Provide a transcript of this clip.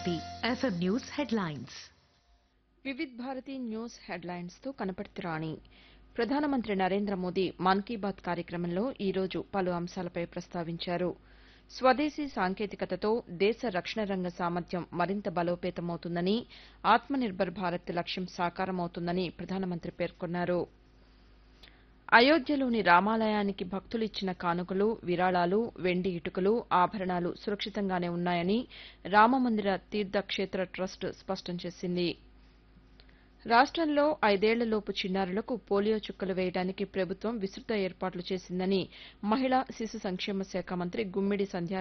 Bharati FM news headlines Vividh Bharati news హెడ్లైన్స్తో కనపర్తి రాణి ప్రధానమంత్రి నరేంద్ర మోదీ మన్ కీ బాత్ కార్యక్రమంలో ఈ రోజు పలు అంశాలపై ప్రస్తావించారు స్వదేశీ సాంకేతికతతో దేశ రక్షణ రంగ సామర్థ్యం మరింత బలోపేతమవుతుందని ఆత్మనిర్భర్ భారత్ లక్ష్యం సాకారమవుతుందని ప్రధానమంత్రి పేర్కొన్నారు అయోధ్యలోని రామాలయానికి భక్తులు ఇచ్చిన కానుకలు విరాళాలు వెండి ఇటుకలు ఆభరణాలు సురక్షితంగానే ఉన్నాయని రామమందిర తీర్థక్షేత్ర ట్రస్ట్ స్పష్టం చేసింది రాష్టంలో ఐదేళ్లలోపు చిన్నారులకు పోలియో చుక్కలు వేయడానికి ప్రభుత్వం విస్తృత ఏర్పాట్లు చేసిందని మహిళా శిశు సంక్షేమ శాఖ మంత్రి గుమ్మిడి సంధ్య